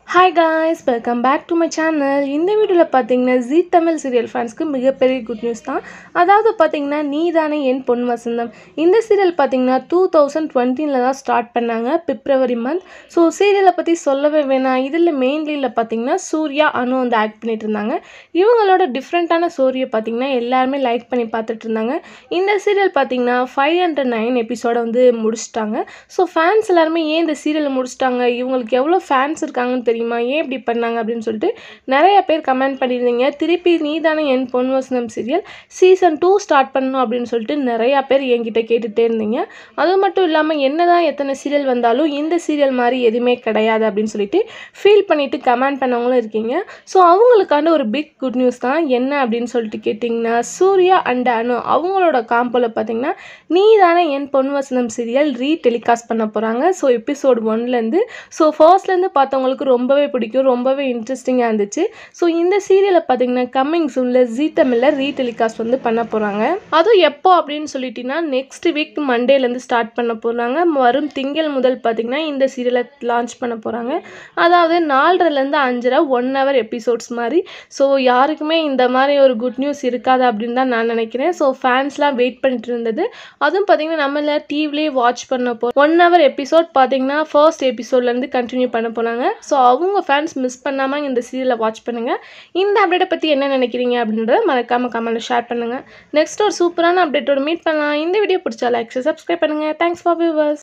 hi guys welcome back to my channel இந்த வீடியோவில் பார்த்தீங்கன்னா ஜீ தமிழ் சீரியல் ஃபேன்ஸ்க்கு மிகப்பெரிய குட் நியூஸ் தான் அதாவது பார்த்தீங்கன்னா நீ தானே என் பொன் வசந்தம் இந்த சீரியல் பார்த்தீங்கன்னா டூ தௌசண்ட் டுவெண்ட்டீனில் தான் ஸ்டார்ட் பண்ணாங்க பிப்ரவரி மந்த் ஸோ சீரியலை பற்றி சொல்லவே வேணாம் இதில் மெயின்லியில் பார்த்தீங்கன்னா சூர்யா அனு வந்து ஆக்ட் பண்ணிட்டு இருந்தாங்க இவங்களோட டிஃப்ரெண்ட்டான ஸ்டோரியை பார்த்தீங்கன்னா எல்லாருமே லைக் பண்ணி பார்த்துட்டு இருந்தாங்க இந்த சீரியல் பார்த்தீங்கன்னா ஃபைவ் ஹண்ட்ரட் நைன் எபிசோட வந்து முடிச்சிட்டாங்க ஸோ ஃபேன்ஸ் எல்லாருமே ஏன் இந்த சீரியலை முடிச்சிட்டாங்க இவங்களுக்கு எவ்வளோ ஃபேன்ஸ் இருக்காங்கன்னு தெரியுமா ஏன் இப்படி பண்ணாங்க அப்படின்னு சொல்லிட்டு நிறைய பேர் கமெண்ட் பண்ணியிருந்தீங்க திருப்பி நீ தானே என் பொன் வசனம் சீரியல் சீசன் டூ ஸ்டார்ட் பண்ணணும் அப்படின்னு சொல்லிட்டு நிறையா பேர் என்கிட்ட கேட்டுகிட்டே இருந்தீங்க அது மட்டும் இல்லாமல் என்னதான் எத்தனை சீரியல் வந்தாலும் இந்த சீரியல் மாதிரி எதுவுமே கிடையாது அப்படின்னு சொல்லிட்டு ஃபீல் பண்ணிட்டு கமெண்ட் பண்ணவங்களும் இருக்கீங்க ஸோ அவங்களுக்கான ஒரு பிக் குட் நியூஸ் தான் என்ன அப்படின்னு சொல்லிட்டு கேட்டிங்கன்னா சூர்யா அண்ட் அனு அவங்களோட காம்போல பார்த்தீங்கன்னா நீ தானே என் பொன் வசனம் சீரியல் ரீ டெலிகாஸ்ட் பண்ண போகிறாங்க ஸோ எபிசோட் ஒன்லேருந்து ஸோ ஃபர்ஸ்ட்லேருந்து பார்த்தவங்களுக்கு ரொம்பவே பிடிக்கும் ரொம்பவே இன்ட்ரெஸ்டிங்காக இருந்துச்சு ஸோ இந்த சீரியலை பார்த்தீங்கன்னா கம்மிங் சூனில் ஜீ தமிழில் ரீ டெலிகாஸ்ட் வந்து பண்ண போகிறாங்க அதுவும் எப்போ அப்படின்னு சொல்லிட்டீங்கன்னா நெக்ஸ்ட் வீக் மண்டேலேருந்து ஸ்டார்ட் பண்ண போகிறாங்க வரும் திங்கள் முதல் பார்த்தீங்கன்னா இந்த சீரியலை லான்ச் பண்ண போகிறாங்க அதாவது நாலரைலேருந்து அஞ்சரை ஒன் ஹவர் எபிசோட்ஸ் மாதிரி ஸோ யாருக்குமே இந்த மாதிரி ஒரு குட் நியூஸ் இருக்காது அப்படின்னு தான் நான் நினைக்கிறேன் ஸோ ஃபேன்ஸ்லாம் வெயிட் பண்ணிட்டு இருந்தது அதுவும் பார்த்தீங்கன்னா நம்மள டிவிலே வாட்ச் பண்ண போ ஒன் ஹவர் எபிசோட் பார்த்தீங்கன்னா ஃபர்ஸ்ட் எபிசோட்லேருந்து கண்டினியூ பண்ண போனாங்க ஸோ அவங்க ஃபேன்ஸ் மிஸ் பண்ணாமல் இந்த சீரியலை வாட்ச் பண்ணுங்கள் இந்த அப்டேட்டை பற்றி என்ன நினைக்கிறீங்க அப்படின்றத மறக்காமல் கமெண்ட்டில் ஷேர் பண்ணுங்கள் நெக்ஸ்ட் ஒரு சூப்பரான அப்டேட்டோட மீட் பண்ணலாம் இந்த வீடியோ பிடிச்சா லைக் சப்ஸ்கிரைப் பண்ணுங்கள் தேங்க்ஸ் ஃபார் வியூவர்ஸ்